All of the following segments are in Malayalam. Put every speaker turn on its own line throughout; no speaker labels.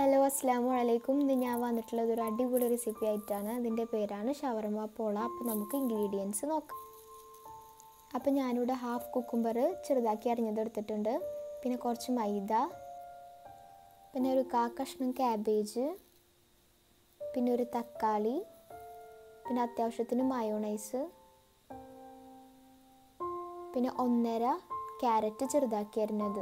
ഹലോ അസ്സാമു അലൈക്കും ഇന്ന് ഞാൻ വന്നിട്ടുള്ളത് ഒരു അടിപൊളി റെസിപ്പി ആയിട്ടാണ് അതിൻ്റെ പേരാണ് ഷവർമ പോള അപ്പോൾ നമുക്ക് ഇൻഗ്രീഡിയൻസ് നോക്കാം അപ്പോൾ ഞാനിവിടെ ഹാഫ് കുക്കുംബർ ചെറുതാക്കി അരിഞ്ഞതെടുത്തിട്ടുണ്ട് പിന്നെ കുറച്ച് മൈദ പിന്നെ ഒരു കാ കഷ്ണം ക്യാബേജ് പിന്നെ ഒരു തക്കാളി പിന്നെ അത്യാവശ്യത്തിന് മയോണൈസ് പിന്നെ ഒന്നര ക്യാരറ്റ് ചെറുതാക്കി അരിഞ്ഞത്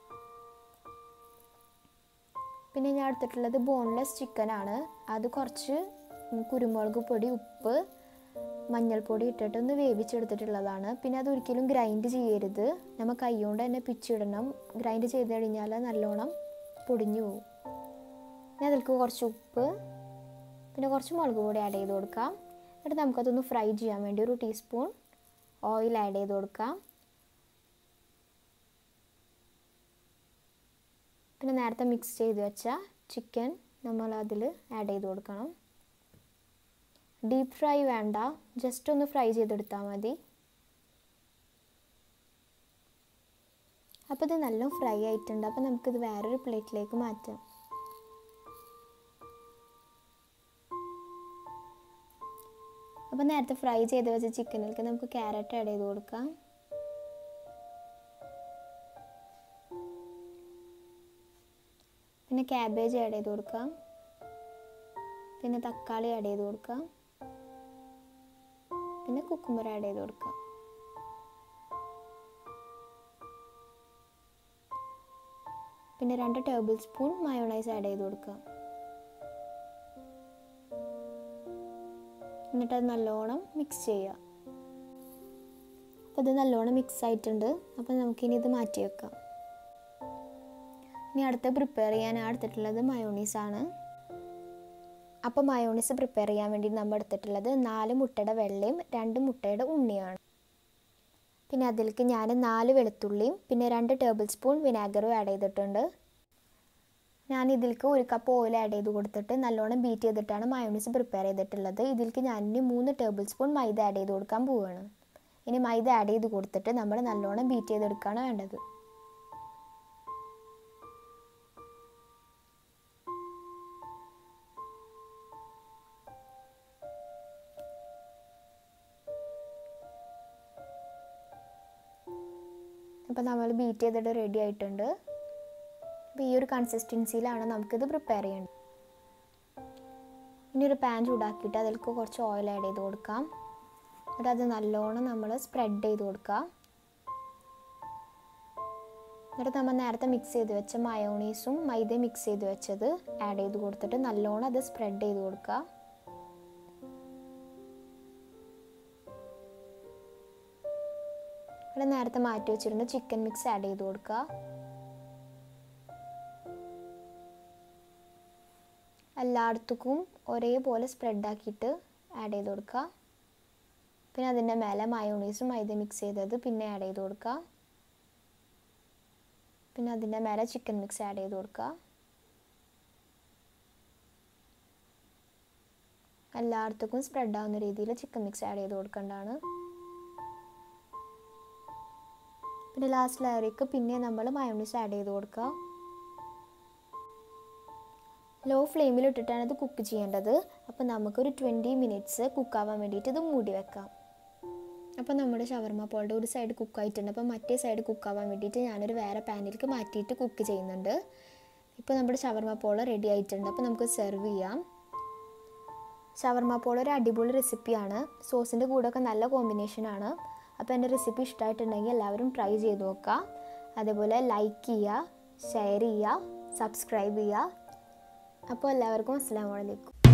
പിന്നെ ഞാൻ എടുത്തിട്ടുള്ളത് ബോൺലെസ് ചിക്കനാണ് അത് കുറച്ച് കുരുമുളക് പൊടി ഉപ്പ് മഞ്ഞൾപ്പൊടി ഇട്ടിട്ട് ഒന്ന് വേവിച്ചെടുത്തിട്ടുള്ളതാണ് പിന്നെ അത് ഒരിക്കലും ഗ്രൈൻഡ് ചെയ്യരുത് നമ്മൾ കൈകൊണ്ട് തന്നെ പിച്ചിടണം ഗ്രൈൻഡ് ചെയ്ത് കഴിഞ്ഞാൽ നല്ലോണം പൊടിഞ്ഞു പോകും പിന്നെ അതിലേക്ക് കുറച്ച് ഉപ്പ് പിന്നെ കുറച്ച് മുളക് പൊടി ആഡ് ചെയ്ത് കൊടുക്കാം എന്നിട്ട് നമുക്കതൊന്ന് ഫ്രൈ ചെയ്യാൻ വേണ്ടി ഒരു ടീസ്പൂൺ ഓയിൽ ആഡ് ചെയ്ത് കൊടുക്കാം പിന്നെ നേരത്തെ മിക്സ് ചെയ്ത് വെച്ച ചിക്കൻ നമ്മൾ അതിൽ ആഡ് ചെയ്ത് കൊടുക്കണം ഡീപ്പ് ഫ്രൈ വേണ്ട ജസ്റ്റ് ഒന്ന് ഫ്രൈ ചെയ്തെടുത്താൽ മതി അപ്പോൾ ഇത് നല്ല ഫ്രൈ ആയിട്ടുണ്ട് അപ്പോൾ നമുക്കിത് വേറൊരു പ്ലേറ്റിലേക്ക് മാറ്റാം അപ്പോൾ നേരത്തെ ഫ്രൈ ചെയ്ത് വെച്ച ചിക്കനിലേക്ക് നമുക്ക് ക്യാരറ്റ് ആഡ് ചെയ്ത് കൊടുക്കാം പിന്നെ ക്യാബേജ് ആഡ് ചെയ്ത് കൊടുക്കാം പിന്നെ തക്കാളി ആഡ് ചെയ്ത് കൊടുക്കാം പിന്നെ കുക്കുംബർ ആഡ് ചെയ്ത് കൊടുക്കാം പിന്നെ രണ്ട് ടേബിൾ സ്പൂൺ മയോണൈസ് ആഡ് ചെയ്ത് കൊടുക്കാം എന്നിട്ട് അത് നല്ലോണം മിക്സ് ചെയ്യുക അപ്പോൾ ഇത് നല്ലോണം മിക്സ് ആയിട്ടുണ്ട് അപ്പോൾ നമുക്കിനി ഇത് മാറ്റി വെക്കാം ഇനി അടുത്ത് പ്രിപ്പയർ ചെയ്യാൻ എടുത്തിട്ടുള്ളത് മയോണീസ് ആണ് അപ്പോൾ മയോണീസ് പ്രിപ്പയർ ചെയ്യാൻ വേണ്ടി നമ്മൾ എടുത്തിട്ടുള്ളത് നാല് മുട്ടയുടെ വെള്ളയും രണ്ട് മുട്ടയുടെ ഉണ്ണിയാണ് പിന്നെ അതിലേക്ക് ഞാൻ നാല് വെളുത്തുള്ളിയും പിന്നെ രണ്ട് ടേബിൾ സ്പൂൺ വിനാഗറും ആഡ് ചെയ്തിട്ടുണ്ട് ഞാൻ ഇതിലേക്ക് ഒരു കപ്പ് ഓയിൽ ആഡ് ചെയ്ത് കൊടുത്തിട്ട് നല്ലോണം ബീറ്റ് ചെയ്തിട്ടാണ് മയോണീസ് പ്രിപ്പയർ ചെയ്തിട്ടുള്ളത് ഇതിലേക്ക് ഞാൻ ഇനി മൂന്ന് ടേബിൾ സ്പൂൺ മൈദ ആഡ് ചെയ്ത് കൊടുക്കാൻ പോവുകയാണ് ഇനി മൈദ ആഡ് ചെയ്ത് കൊടുത്തിട്ട് നമ്മൾ നല്ലോണം ബീറ്റ് ചെയ്തെടുക്കുകയാണ് വേണ്ടത് അപ്പോൾ നമ്മൾ ബീറ്റ് ചെയ്തിട്ട് റെഡി ആയിട്ടുണ്ട് അപ്പോൾ ഈ ഒരു കൺസിസ്റ്റൻസിയിലാണ് നമുക്കിത് പ്രിപ്പയർ ചെയ്യേണ്ടത് ഇനി ഒരു പാൻ ചൂടാക്കിയിട്ട് അതിലേക്ക് കുറച്ച് ഓയിൽ ആഡ് ചെയ്ത് കൊടുക്കാം എന്നിട്ട് അത് നല്ലോണം നമ്മൾ സ്പ്രെഡ് ചെയ്ത് കൊടുക്കാം എന്നിട്ട് നമ്മൾ നേരത്തെ മിക്സ് ചെയ്ത് വെച്ച മയോണീസും മൈദ മിക്സ് ചെയ്ത് വെച്ചത് ആഡ് ചെയ്ത് കൊടുത്തിട്ട് നല്ലോണം അത് സ്പ്രെഡ് ചെയ്ത് കൊടുക്കുക ഇവിടെ നേരത്തെ മാറ്റി വെച്ചിരുന്ന ചിക്കൻ മിക്സ് ആഡ് ചെയ്ത് കൊടുക്കുക എല്ലായിടത്തേക്കും ഒരേപോലെ സ്പ്രെഡ് ആക്കിയിട്ട് ആഡ് ചെയ്ത് കൊടുക്കുക പിന്നെ അതിൻ്റെ മേലെ മയോണീസും മൈദ മിക്സ് ചെയ്തത് പിന്നെ ആഡ് ചെയ്ത് കൊടുക്കുക പിന്നെ അതിൻ്റെ മേലെ ചിക്കൻ മിക്സ് ആഡ് ചെയ്ത് കൊടുക്കുക എല്ലായിടത്തേക്കും സ്പ്രെഡ് ആവുന്ന രീതിയിൽ ചിക്കൻ മിക്സ് ആഡ് ചെയ്ത് കൊടുക്കേണ്ടതാണ് പിന്നെ ലാസ്റ്റ് ലെയറിലേക്ക് പിന്നെ നമ്മൾ മയോണീസ് ആഡ് ചെയ്ത് കൊടുക്കുക ലോ ഫ്ലെയിമിൽ ഇട്ടിട്ടാണ് ഇത് കുക്ക് ചെയ്യേണ്ടത് അപ്പോൾ നമുക്കൊരു ട്വൻറ്റി മിനിറ്റ്സ് കുക്കാവാൻ വേണ്ടിയിട്ട് ഇത് മൂടി വെക്കാം അപ്പോൾ നമ്മുടെ ഷവർമ പോളുടെ ഒരു സൈഡ് കുക്ക് ആയിട്ടുണ്ട് അപ്പോൾ മറ്റേ സൈഡ് കുക്കാവാൻ വേണ്ടിയിട്ട് ഞാനൊരു വേറെ പാനിലേക്ക് മാറ്റിയിട്ട് കുക്ക് ചെയ്യുന്നുണ്ട് ഇപ്പോൾ നമ്മുടെ ഷവർമ പോള് റെഡി ആയിട്ടുണ്ട് അപ്പോൾ നമുക്ക് സെർവ് ചെയ്യാം ഷവർമ പോള് ഒരു അടിപൊളി റെസിപ്പിയാണ് സോസിൻ്റെ കൂടെയൊക്കെ നല്ല കോമ്പിനേഷനാണ് അപ്പോൾ എൻ്റെ റെസിപ്പി ഇഷ്ടമായിട്ടുണ്ടെങ്കിൽ എല്ലാവരും ട്രൈ ചെയ്ത് നോക്കുക അതേപോലെ ലൈക്ക് ചെയ്യുക ഷെയർ ചെയ്യുക സബ്സ്ക്രൈബ് ചെയ്യുക അപ്പോൾ എല്ലാവർക്കും അസ്സാം വലൈക്കും